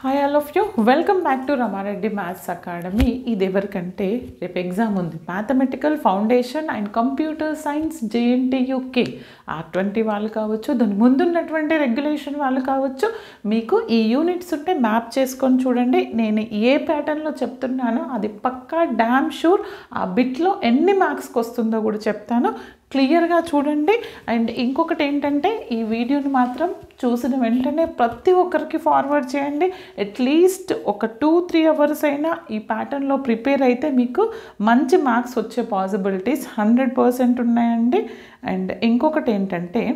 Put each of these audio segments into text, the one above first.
hi all of you welcome back to Ramareddy maths academy ఇది ఎవరికంటే రేపు ఎగ్జామ్ ఉంది mathematical foundation and computer science JNTUK R twenty వాళ్ళు కావచ్చు దాని ముందున్నటువంటి రెగ్యులేషన్ వాళ్ళు కావచ్చు మీకు ఈ యూనిట్స్ ఉంటే మ్యాప్ చేసుకొని చూడండి నేను ఏ ప్యాటర్న్లో చెప్తున్నానో అది పక్కా డ్యామ్ షూర్ ఆ బిట్లో ఎన్ని మార్క్స్కి వస్తుందో కూడా చెప్తాను క్లియర్గా చూడండి అండ్ ఇంకొకటి ఏంటంటే ఈ వీడియోని మాత్రం చూసిన వెంటనే ప్రతి ఒక్కరికి ఫార్వర్డ్ చేయండి అట్లీస్ట్ ఒక టూ త్రీ అవర్స్ అయినా ఈ ప్యాటర్న్లో ప్రిపేర్ అయితే మీకు మంచి మార్క్స్ వచ్చే పాసిబిలిటీస్ హండ్రెడ్ పర్సెంట్ ఉన్నాయండి అండ్ ఇంకొకటి ఏంటంటే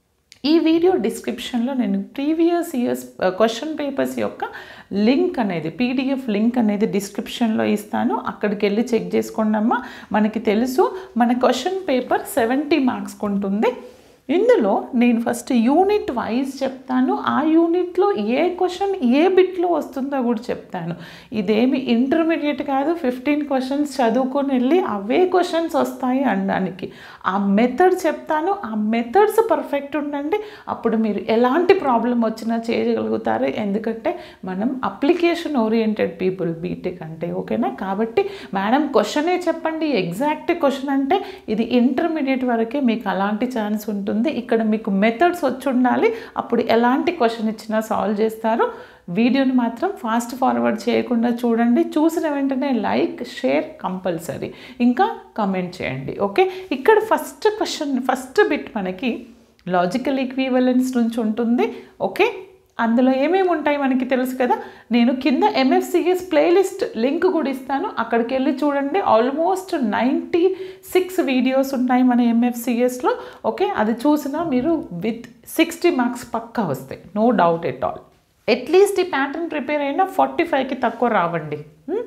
ఈ వీడియో డిస్క్రిప్షన్లో నేను ప్రీవియస్ ఇయర్స్ క్వశ్చన్ పేపర్స్ యొక్క లింక్ అనేది పీడిఎఫ్ లింక్ అనేది డిస్క్రిప్షన్లో ఇస్తాను అక్కడికి వెళ్ళి చెక్ చేసుకోండి అమ్మా మనకి తెలుసు మన క్వశ్చన్ పేపర్ సెవెంటీ మార్క్స్కి ఉంటుంది ఇందులో నేను ఫస్ట్ యూనిట్ వైజ్ చెప్తాను ఆ యూనిట్లో ఏ క్వశ్చన్ ఏ బిట్లో వస్తుందో కూడా చెప్తాను ఇదేమి ఇంటర్మీడియట్ కాదు ఫిఫ్టీన్ క్వశ్చన్స్ చదువుకొని వెళ్ళి అవే క్వశ్చన్స్ వస్తాయి అనడానికి ఆ మెథడ్ చెప్తాను ఆ మెథడ్స్ పర్ఫెక్ట్ ఉండండి అప్పుడు మీరు ఎలాంటి ప్రాబ్లం వచ్చినా చేయగలుగుతారు ఎందుకంటే మనం అప్లికేషన్ ఓరియంటెడ్ పీపుల్ బీటెక్ అంటే ఓకేనా కాబట్టి మేడం క్వశ్చనే చెప్పండి ఎగ్జాక్ట్ క్వశ్చన్ అంటే ఇది ఇంటర్మీడియట్ వరకే మీకు అలాంటి ఛాన్స్ ఉంటుంది ఇక్కడ మీకు మెథడ్స్ వచ్చి ఉండాలి అప్పుడు ఎలాంటి క్వశ్చన్ ఇచ్చినా సాల్వ్ చేస్తారు వీడియోని మాత్రం ఫాస్ట్ ఫార్వర్డ్ చేయకుండా చూడండి చూసిన వెంటనే లైక్ షేర్ కంపల్సరీ ఇంకా కమెంట్ చేయండి ఓకే ఇక్కడ ఫస్ట్ క్వశ్చన్ ఫస్ట్ బిట్ మనకి లాజికల్ ఈక్వివలెన్స్ నుంచి ఉంటుంది ఓకే అందులో ఏమేమి ఉంటాయి మనకి తెలుసు కదా నేను కింద ఎంఎఫ్సిఎస్ ప్లేలిస్ట్ లింక్ కూడా ఇస్తాను అక్కడికి వెళ్ళి చూడండి ఆల్మోస్ట్ నైంటీ సిక్స్ వీడియోస్ ఉన్నాయి మన ఎంఎఫ్సిఎస్లో ఓకే అది చూసినా మీరు విత్ సిక్స్టీ మార్క్స్ పక్కా వస్తాయి no doubt at all at least ఈ ప్యాటర్న్ ప్రిపేర్ అయినా ఫార్టీ ఫైవ్కి తక్కువ రావండి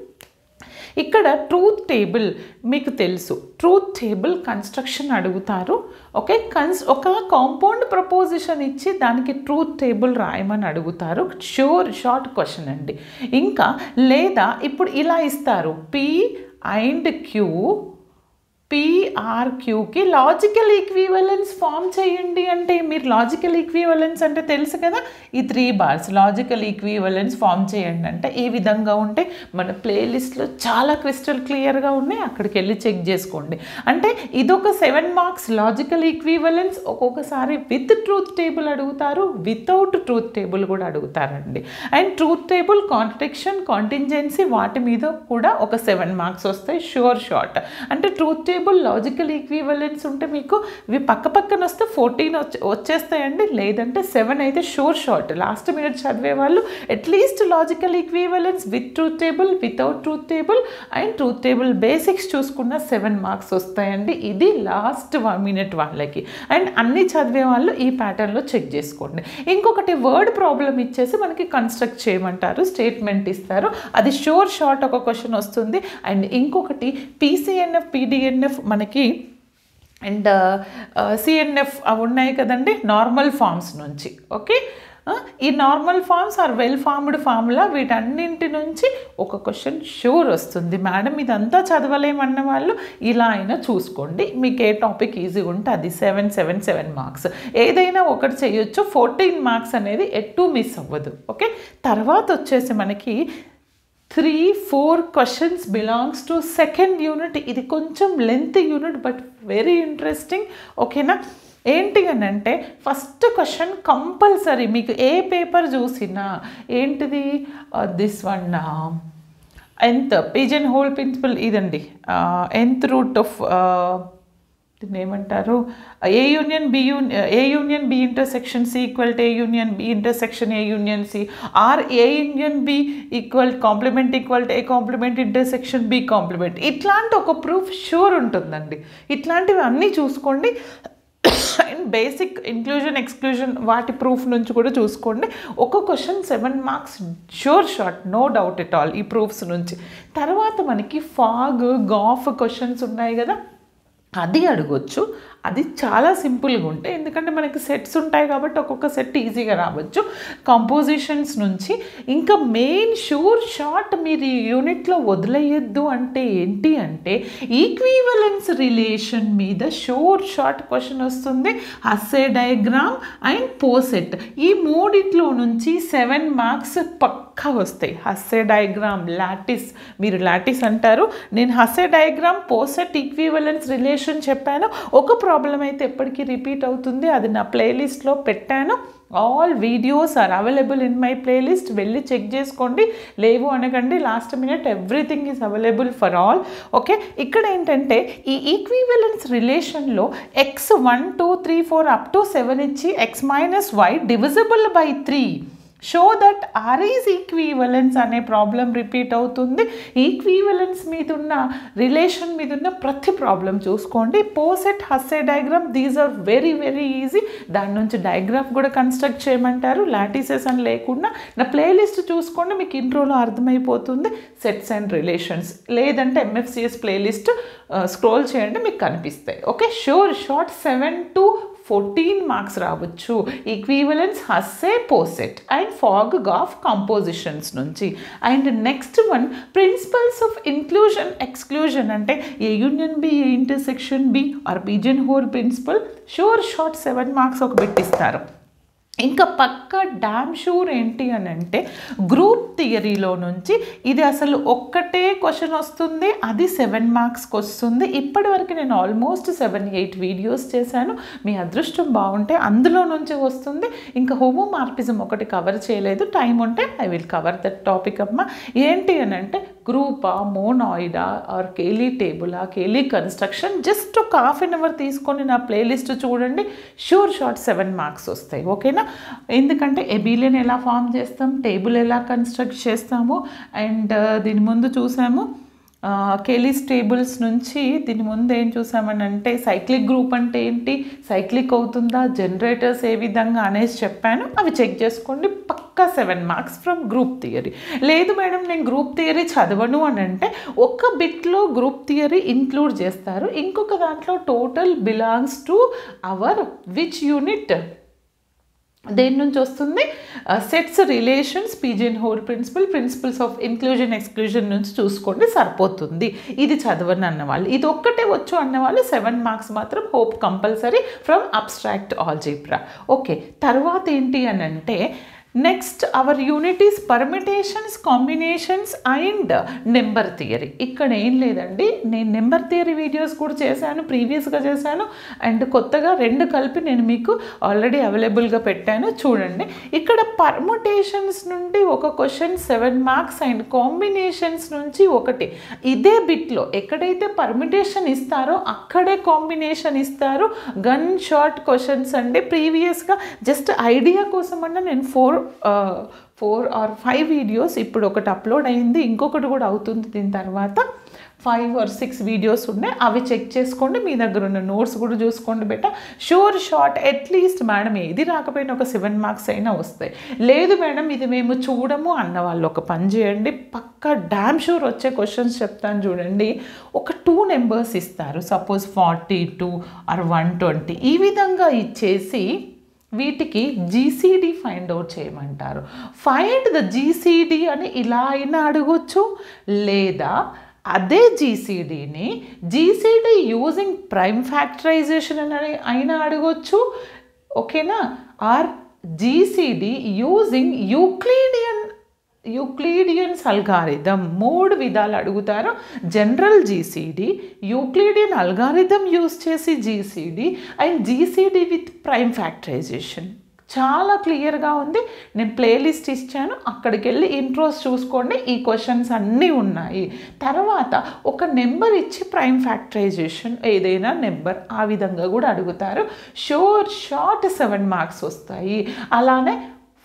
ఇక్కడ ట్రూత్ టేబుల్ మీకు తెలుసు ట్రూత్ టేబుల్ కన్స్ట్రక్షన్ అడుగుతారు ఓకే కన్స్ ఒక కాంపౌండ్ ప్రపోజిషన్ ఇచ్చి దానికి ట్రూత్ టేబుల్ రాయమని అడుగుతారు షూర్ షార్ట్ క్వశ్చన్ అండి ఇంకా లేదా ఇప్పుడు ఇలా ఇస్తారు పి అండ్ క్యూ పిఆర్క్యూకి లాజికల్ ఈక్వివలెన్స్ ఫామ్ చేయండి అంటే మీరు లాజికల్ ఈక్వివలెన్స్ అంటే తెలుసు కదా ఈ three bars logical equivalence form చేయండి అంటే ఈ విధంగా ఉంటే మన ప్లేలిస్ట్లో చాలా క్రిస్టల్ క్లియర్గా ఉన్నాయి అక్కడికి వెళ్ళి చెక్ చేసుకోండి అంటే ఇదొక సెవెన్ మార్క్స్ లాజికల్ ఈక్వివలెన్స్ ఒక్కొక్కసారి విత్ ట్రూత్ టేబుల్ అడుగుతారు వితౌట్ ట్రూత్ టేబుల్ కూడా అడుగుతారండి and truth table contradiction contingency వాటి మీద కూడా ఒక సెవెన్ మార్క్స్ వస్తాయి షూర్ షార్ట్ అంటే truth table table logical equivalence ఉంటే మీకు ఇవి పక్క పక్కన వస్తే ఫోర్టీన్ వచ్చే వచ్చేస్తాయండి లేదంటే సెవెన్ అయితే షూర్ షార్ట్ లాస్ట్ మినిట్ చదివే వాళ్ళు at least logical equivalence with truth table without truth table and truth table basics చూసుకున్న సెవెన్ మార్క్స్ వస్తాయండి ఇది లాస్ట్ వన్ మినిట్ వాళ్ళకి అండ్ అన్ని చదివే వాళ్ళు ఈ ప్యాటర్న్లో చెక్ చేసుకోండి ఇంకొకటి వర్డ్ ప్రాబ్లం ఇచ్చేసి మనకి కన్స్ట్రక్ట్ చేయమంటారు స్టేట్మెంట్ ఇస్తారు అది షూర్ షార్ట్ ఒక క్వశ్చన్ వస్తుంది అండ్ ఇంకొకటి పీసీఎన్ఎఫ్ పీడిఎన్ఎఫ్ మనకి అండ్ సిఎన్ఎఫ్ అవి ఉన్నాయి కదండి నార్మల్ ఫామ్స్ నుంచి ఓకే ఈ normal forms are well formed formula వీటన్నింటి నుంచి ఒక క్వశ్చన్ షూర్ వస్తుంది మేడం ఇదంతా చదవలేమన్న వాళ్ళు ఇలా అయినా చూసుకోండి మీకు ఏ టాపిక్ ఈజీ ఉంటే అది సెవెన్ సెవెన్ సెవెన్ మార్క్స్ ఏదైనా ఒకటి చేయొచ్చు ఫోర్టీన్ మార్క్స్ అనేది ఎటు మిస్ అవ్వదు ఓకే తర్వాత వచ్చేసి మనకి three four questions belongs to second unit ఇది కొంచెం length unit but very interesting ఓకేనా ఏంటి అని అంటే ఫస్ట్ క్వశ్చన్ కంపల్సరీ మీకు ఏ పేపర్ చూసినా ఏంటిది దిస్ వన్ ఎంత పిజన్ హోల్ ప్రిన్సిపల్ ఇదండి ఎంత్ రూట్ ఆఫ్ దీన్ని ఏమంటారు ఏ union B union A union B intersection C equal to A union B intersection A union C or A union B equal complement equal to A complement intersection B complement ఇట్లాంటి ఒక proof sure ఉంటుందండి ఇట్లాంటివి అన్నీ చూసుకోండి and basic inclusion exclusion వాటి proof నుంచి కూడా చూసుకోండి ఒక question seven marks sure shot no doubt at all ఈ ప్రూఫ్స్ నుంచి తర్వాత మనకి ఫాగ్ గాఫ్ క్వశ్చన్స్ ఉన్నాయి కదా అది అడగొచ్చు అది చాలా సింపుల్గా ఉంటాయి ఎందుకంటే మనకి సెట్స్ ఉంటాయి కాబట్టి ఒక్కొక్క సెట్ ఈజీగా రావచ్చు కంపోజిషన్స్ నుంచి ఇంకా మెయిన్ షూర్ షార్ట్ మీరు ఈ యూనిట్లో వదిలేయద్దు అంటే ఏంటి అంటే ఈక్వీవలెన్స్ రిలేషన్ మీద షోర్ షార్ట్ క్వశ్చన్ వస్తుంది అస్సే డయాగ్రామ్ అండ్ పోసెట్ ఈ మూడిట్లో నుంచి సెవెన్ మార్క్స్ పక్కా వస్తాయి హస్సే డయాగ్రామ్ లాటిస్ మీరు లాటిస్ అంటారు నేను Hasse diagram poset equivalence relation చెప్పాను ఒక ప్రాబ్లం అయితే ఎప్పటికీ రిపీట్ అవుతుంది అది నా ప్లేలిస్ట్లో పెట్టాను all videos are available in my playlist వెళ్ళి చెక్ చేసుకోండి లేవు అనకండి last minute everything is available for all okay ఇక్కడ ఏంటంటే ఈ ఈక్వీవలెన్స్ రిలేషన్లో X one two three four up to seven ఇచ్చి X minus Y divisible by three show that R is equivalence అనే ప్రాబ్లం రిపీట్ అవుతుంది ఈక్వీవలెన్స్ మీద ఉన్న relation మీద ఉన్న ప్రతి ప్రాబ్లం చూసుకోండి poset Hasse diagram these are very very easy దాని నుంచి డయాగ్రాఫ్ కూడా కన్స్ట్రక్ట్ చేయమంటారు లాటిసెస్ అని లేకుండా నా ప్లేలిస్ట్ చూసుకోండి మీకు ఇంట్రోలో అర్థమైపోతుంది సెట్స్ అండ్ రిలేషన్స్ లేదంటే ఎంఎఫ్సిఎస్ ప్లేలిస్ట్ స్క్రోల్ చేయండి మీకు కనిపిస్తాయి okay sure shot seven to fourteen marks రావచ్చు equivalence Hasse poset and fog gof compositions నుంచి and next one principles of inclusion exclusion అంటే A union B A intersection B or pigeon hole principle sure shot seven marks ఒక పెట్టిస్తారు ఇంకా పక్క damn sure ఏంటి అని అంటే గ్రూప్ థియరీలో నుంచి ఇది అసలు ఒక్కటే క్వశ్చన్ వస్తుంది అది సెవెన్ మార్క్స్కి వస్తుంది ఇప్పటివరకు నేను ఆల్మోస్ట్ సెవెన్ ఎయిట్ వీడియోస్ చేశాను మీ అదృష్టం బాగుంటే అందులో నుంచి వస్తుంది ఇంకా హోమోమార్పిజం ఒకటి కవర్ చేయలేదు టైం ఉంటే I will cover that topic అమ్మ ఏంటి అని అంటే గ్రూపా మోనాయిడా ఆర్ కేలీ టేబులా కేలీ కన్స్ట్రక్షన్ జస్ట్ ఒక హాఫ్ అన్ అవర్ తీసుకొని నా ప్లేలిస్ట్ చూడండి షూర్ షార్ట్ సెవెన్ మార్క్స్ వస్తాయి ఓకేనా ఎందుకంటే ఎబిలియన్ ఎలా ఫామ్ చేస్తాం టేబుల్ ఎలా కన్స్ట్రక్ట్ చేస్తాము అండ్ దీని ముందు చూసాము కేలీస్ టేబుల్స్ నుంచి దీని ముందు ఏం చూసామని అంటే సైక్లిక్ గ్రూప్ అంటే ఏంటి సైక్లిక్ అవుతుందా జనరేటర్స్ ఏ విధంగా అనేసి చెప్పాను అవి చెక్ చేసుకోండి పక్కా seven marks from group theory లేదు మేడం నేను గ్రూప్ థియరీ చదవను అని అంటే ఒక్క బిట్లో గ్రూప్ థియరీ ఇంక్లూడ్ చేస్తారు ఇంకొక దాంట్లో total belongs to our which unit దేని నుంచి వస్తుంది sets relations pigeon hole principle principles of inclusion exclusion నుంచి చూసుకోండి సరిపోతుంది ఇది చదవని అన్నవాళ్ళు ఇది ఒక్కటే వచ్చు అన్నవాళ్ళు సెవెన్ మార్క్స్ మాత్రం hope compulsory from abstract algebra okay తర్వాత ఏంటి అని అంటే next our unit is permutations combinations and number theory ఇక్కడ ఏం లేదండి నేను నెంబర్ థియరీ వీడియోస్ కూడా చేశాను ప్రీవియస్గా చేశాను అండ్ కొత్తగా రెండు కలిపి నేను మీకు ఆల్రెడీ అవైలబుల్గా పెట్టాను చూడండి ఇక్కడ పర్ముటేషన్స్ నుండి ఒక question seven marks and combinations నుంచి ఒకటి ఇదే బిట్లో ఎక్కడైతే పర్మిటేషన్ ఇస్తారో అక్కడే కాంబినేషన్ ఇస్తారు గన్ షార్ట్ క్వశ్చన్స్ అండి ప్రీవియస్గా జస్ట్ ఐడియా కోసం అన్న నేను four four or five videos ఇప్పుడు ఒకటి అప్లోడ్ అయింది ఇంకొకటి కూడా అవుతుంది దీని తర్వాత ఫైవ్ ఆర్ సిక్స్ వీడియోస్ ఉన్నాయి అవి చెక్ చేసుకోండి మీ దగ్గర ఉన్న నోట్స్ కూడా చూసుకోండి బెట షూర్ షార్ట్ అట్లీస్ట్ మేడం ఏది రాకపోయినా ఒక సెవెన్ మార్క్స్ అయినా వస్తాయి లేదు మేడం ఇది మేము చూడము అన్న వాళ్ళు ఒక పని చేయండి పక్క డ్యామ్ షూర్ వచ్చే క్వశ్చన్స్ చెప్తాను చూడండి ఒక టూ నెంబర్స్ ఇస్తారు suppose forty two or one twenty ఈ విధంగా ఇచ్చేసి వీటికి జీసీడీ ఫైండ్ అవుట్ చేయమంటారు ఫైండ్ ద జీసీడీ అని ఇలా అయినా అడగొచ్చు లేదా అదే జీసీడీని జీసీడీ యూజింగ్ ప్రైమ్ ఫ్యాక్టరైజేషన్ అని అయినా అడగొచ్చు ఓకేనా or GCD using Euclidean Euclidean's algorithm మూడు విధాలు అడుగుతారు general GCD Euclidean algorithm use చేసి GCD and GCD with prime factorization చాలా క్లియర్గా ఉంది నేను ప్లేలిస్ట్ ఇచ్చాను అక్కడికి వెళ్ళి ఇంట్రోస్ చూసుకోండి ఈ క్వశ్చన్స్ అన్నీ ఉన్నాయి తర్వాత ఒక నెంబర్ ఇచ్చి ప్రైమ్ ఫ్యాక్టరైజేషన్ ఏదైనా నెంబర్ ఆ విధంగా కూడా అడుగుతారు షోర్ షార్ట్ సెవెన్ మార్క్స్ వస్తాయి అలానే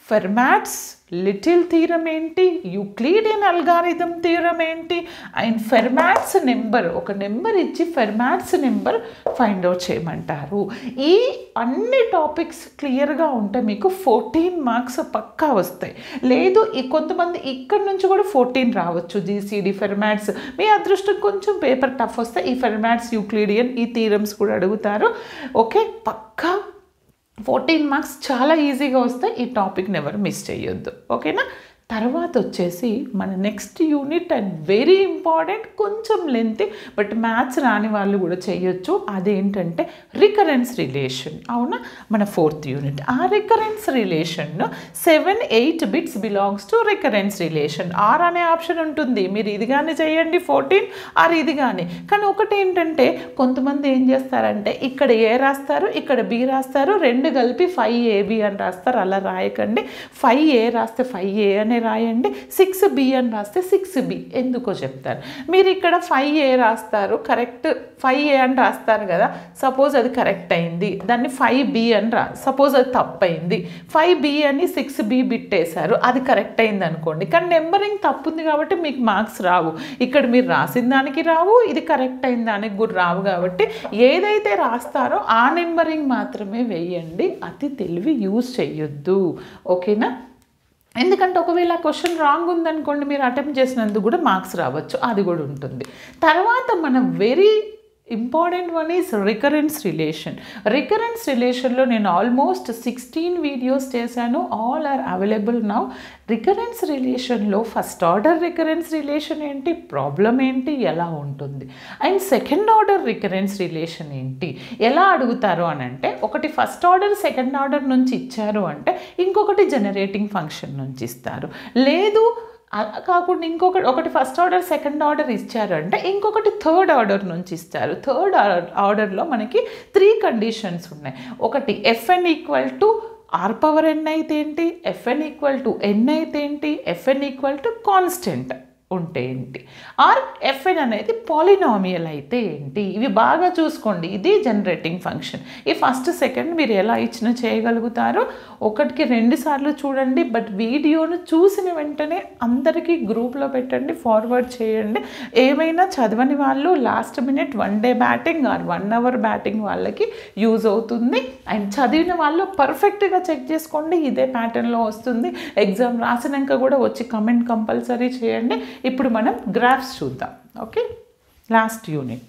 ఫెర్మాట్స్ లిటిల్ థీరం ఏంటి యూక్లీడియన్ అల్గారిథం థీరం ఏంటి అండ్ ఫెర్మాట్స్ నెంబర్ ఒక నెంబర్ ఇచ్చి ఫెర్మాట్స్ నెంబర్ ఫైండ్ అవుట్ చేయమంటారు ఈ అన్ని టాపిక్స్ క్లియర్గా ఉంటే మీకు ఫోర్టీన్ మార్క్స్ పక్కా వస్తాయి లేదు ఈ కొంతమంది ఇక్కడ నుంచి కూడా ఫోర్టీన్ రావచ్చు జీసీడీ ఫెర్మాట్స్ మీ అదృష్టం కొంచెం పేపర్ టఫ్ వస్తే ఈ ఫెర్మాట్స్ యూక్లీడియన్ ఈ థీరమ్స్ కూడా అడుగుతారు ఓకే పక్కా ఫోర్టీన్ మార్క్స్ చాలా ఈజీగా వస్తే ఈ టాపిక్ని ఎవరు మిస్ చేయొద్దు ఓకేనా తర్వాత వచ్చేసి మన next unit and very important కొంచెం లెంత్ బట్ మ్యాథ్స్ రాని వాళ్ళు కూడా చేయొచ్చు అదేంటంటే రికరెన్స్ రిలేషన్ అవునా మన ఫోర్త్ యూనిట్ ఆ recurrence relation seven eight bits belongs to recurrence relation or అనే ఆప్షన్ ఉంటుంది మీరు ఇది కానీ చేయండి ఫోర్టీన్ ఆర్ ఇది కానీ కానీ ఒకటి ఏంటంటే కొంతమంది ఏం చేస్తారంటే ఇక్కడ ఏ రాస్తారు ఇక్కడ బి రాస్తారు రెండు కలిపి ఫైవ్ ఏబి అని రాస్తారు అలా రాయకండి ఫైవ్ ఏ రాస్తే ఫైవ్ ఏ అని రాయండి సిక్స్ బి అని రాస్తే సిక్స్ బి ఎందుకో చెప్తారు మీరు ఇక్కడ ఫైవ్ ఏ రాస్తారు కరెక్ట్ ఫైవ్ ఏ అని రాస్తారు కదా సపోజ్ అది కరెక్ట్ అయింది దాన్ని ఫైవ్ బి అని రా సపోజ్ అది తప్పైంది ఫైవ్ బి అని సిక్స్ బి బిట్టేశారు అది కరెక్ట్ అయింది అనుకోండి కానీ నెంబరింగ్ తప్పుంది కాబట్టి మీకు మార్క్స్ రావు ఇక్కడ మీరు రాసిన దానికి రావు ఇది కరెక్ట్ అయిన దానికి కూడా రావు కాబట్టి ఏదైతే రాస్తారో ఆ నెంబరింగ్ మాత్రమే వేయండి అతి తెలివి యూజ్ చేయొద్దు ఓకేనా ఎందుకంటే ఒకవేళ ఆ క్వశ్చన్ రాంగ్ ఉందనుకోండి మీరు అటెంప్ట్ చేసినందుకు కూడా మార్క్స్ రావచ్చు అది కూడా ఉంటుంది తర్వాత మన very important one is recurrence relation recurrence రిలేషన్లో నేను ఆల్మోస్ట్ సిక్స్టీన్ వీడియోస్ చేశాను all are available now recurrence రిలేషన్లో ఫస్ట్ ఆర్డర్ రికరెన్స్ రిలేషన్ ఏంటి ప్రాబ్లం ఏంటి ఎలా ఉంటుంది and second order recurrence relation ఏంటి ఎలా అడుగుతారు అని అంటే ఒకటి ఫస్ట్ ఆర్డర్ సెకండ్ ఆర్డర్ నుంచి ఇచ్చారు అంటే ఇంకొకటి జనరేటింగ్ ఫంక్షన్ నుంచి ఇస్తారు లేదు అ- కాకుండా ఇంకొకటి ఒకటి ఫస్ట్ ఆర్డర్ సెకండ్ ఆర్డర్ ఇచ్చారు అంటే ఇంకొకటి థర్డ్ ఆర్డర్ నుంచి ఇస్తారు థర్డ్ ఆర్డర్లో మనకి త్రీ కండిషన్స్ ఉన్నాయి ఒకటి FN equal to R power N అయితే ఏంటి ఎఫ్ఎన్ ఈక్వల్ టు ఎన్ అయితే ఏంటి ఎఫ్ఎన్ ఈక్వల్ టు కాన్స్టెంట్ ఉంటే ఏంటి ఆర్ ఎఫ్ఎన్ అనేది పాలినామియల్ అయితే ఏంటి ఇవి బాగా చూసుకోండి ఇది జనరేటింగ్ ఫంక్షన్ ఈ ఫస్ట్ సెకండ్ మీరు ఎలా ఇచ్చినా చేయగలుగుతారో ఒకటికి రెండు సార్లు చూడండి బట్ వీడియోను చూసిన వెంటనే అందరికీ గ్రూప్లో పెట్టండి ఫార్వర్డ్ చేయండి ఏమైనా చదవని వాళ్ళు last minute one day batting or one hour batting వాళ్ళకి యూజ్ అవుతుంది అండ్ చదివిన వాళ్ళు పర్ఫెక్ట్గా చెక్ చేసుకోండి ఇదే ప్యాటర్న్లో వస్తుంది ఎగ్జామ్ రాసినాక కూడా వచ్చి కమెంట్ కంపల్సరీ చేయండి ఇప్పుడు మనం గ్రాఫ్స్ చూద్దాం ఓకే లాస్ట్ యూనిట్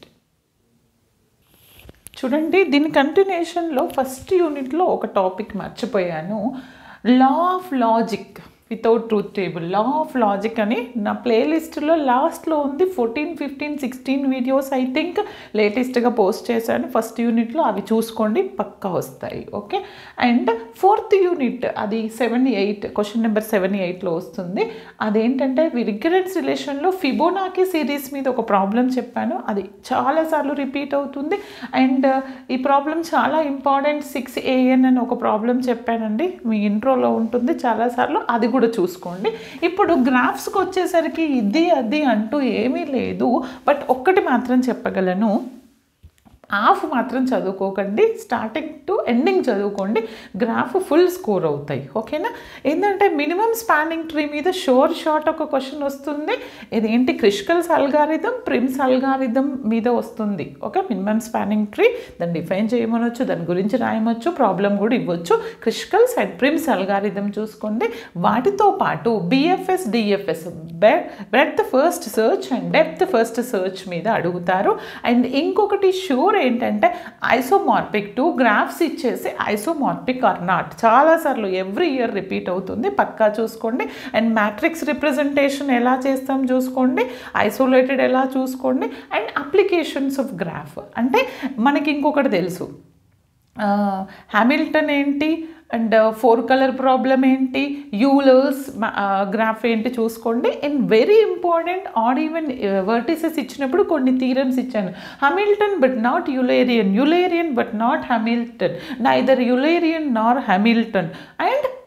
చూడండి దీని కంటిన్యూషన్లో ఫస్ట్ యూనిట్లో ఒక టాపిక్ మర్చిపోయాను law of logic without truth table law of logic అని నా ప్లేలిస్ట్లో లాస్ట్లో ఉంది fourteen fifteen sixteen videos I think లేటెస్ట్గా పోస్ట్ చేశాను ఫస్ట్ యూనిట్లో అవి చూసుకోండి పక్కా వస్తాయి ఓకే అండ్ ఫోర్త్ యూనిట్ అది seven eight question number seven ఎయిట్లో వస్తుంది అదేంటంటే రికరెన్స్ రిలేషన్లో ఫిబోనాకి సిరీస్ మీద ఒక ప్రాబ్లం చెప్పాను అది చాలాసార్లు రిపీట్ అవుతుంది అండ్ ఈ ప్రాబ్లం చాలా ఇంపార్టెంట్ సిక్స్ ఏఎన్ అని ఒక ప్రాబ్లం చెప్పానండి మీ ఇంట్రోలో ఉంటుంది చాలాసార్లు అది కూడా చూసుకోండి ఇప్పుడు గ్రాఫ్స్కి వచ్చేసరికి ఇది అది అంటూ ఏమీ లేదు బట్ ఒక్కటి మాత్రం చెప్పగలను హాఫ్ మాత్రం చదువుకోకండి స్టార్టింగ్ టు ఎండింగ్ చదువుకోండి గ్రాఫ్ ఫుల్ స్కోర్ అవుతాయి ఓకేనా ఏంటంటే మినిమం స్పానింగ్ ట్రీ మీద షోర్ షార్ట్ ఒక క్వశ్చన్ వస్తుంది ఇదేంటి క్రిష్కల్స్ అల్గారిథం ప్రిమ్స్ అల్గారిథం మీద వస్తుంది ఓకే మినిమం స్పానింగ్ ట్రీ దాన్ని డిఫైన్ చేయమనొచ్చు దాని గురించి రాయమొచ్చు ప్రాబ్లం కూడా ఇవ్వచ్చు క్రిష్కల్స్ అండ్ ప్రిమ్స్ అల్గారిథం చూసుకోండి వాటితో పాటు BFS DFS breadth first search and depth first search మీద అడుగుతారు అండ్ ఇంకొకటి షూర్ ఏంటంటే ఐసోమార్పిక్ టూ గ్రాఫ్స్ ఇచ్చేసి ఐసోమార్పిక్ ఆర్ నాట్ చాలాసార్లు ఎవ్రీ ఇయర్ రిపీట్ అవుతుంది పక్కా చూసుకోండి అండ్ మ్యాట్రిక్స్ రిప్రజెంటేషన్ ఎలా చేస్తాం చూసుకోండి ఐసోలేటెడ్ ఎలా చూసుకోండి అండ్ అప్లికేషన్స్ ఆఫ్ గ్రాఫ్ అంటే మనకి ఇంకొకటి తెలుసు హ్యామిల్టన్ ఏంటి అండ్ ఫోర్ కలర్ ప్రాబ్లం ఏంటి యూలర్స్ గ్రాఫ్ ఏంటి చూసుకోండి and very important or even vertices ఇచ్చినప్పుడు కొన్ని థీరమ్స్ ఇచ్చాను Hamilton but not Eulerian Eulerian but not Hamilton neither Eulerian nor Hamilton and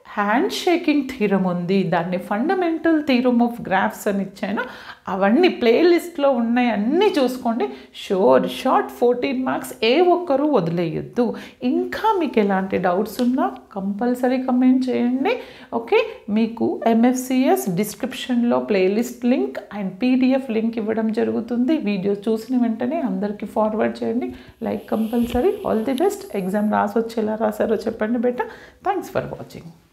hand shaking theorem ఉంది దాన్ని ఫండమెంటల్ థీరమ్ ఆఫ్ గ్రాఫ్స్ అని ఇచ్చాను అవన్నీ ప్లేలిస్ట్లో ఉన్నాయి అన్నీ చూసుకోండి షోర్ షార్ట్ ఫోర్టీన్ మార్క్స్ ఏ ఒక్కరూ వదిలేయొద్దు ఇంకా మీకు ఎలాంటి డౌట్స్ ఉన్నా కంపల్సరీ కమెంట్ చేయండి ఓకే మీకు ఎంఎఫ్సిఎస్ డిస్క్రిప్షన్లో playlist link and PDF link ఇవ్వడం జరుగుతుంది వీడియో చూసిన వెంటనే అందరికీ ఫార్వర్డ్ చేయండి like compulsory all the best exam రాసి వచ్చి ఎలా రాశారో చెప్పండి బెట థ్యాంక్స్ ఫర్ వాచింగ్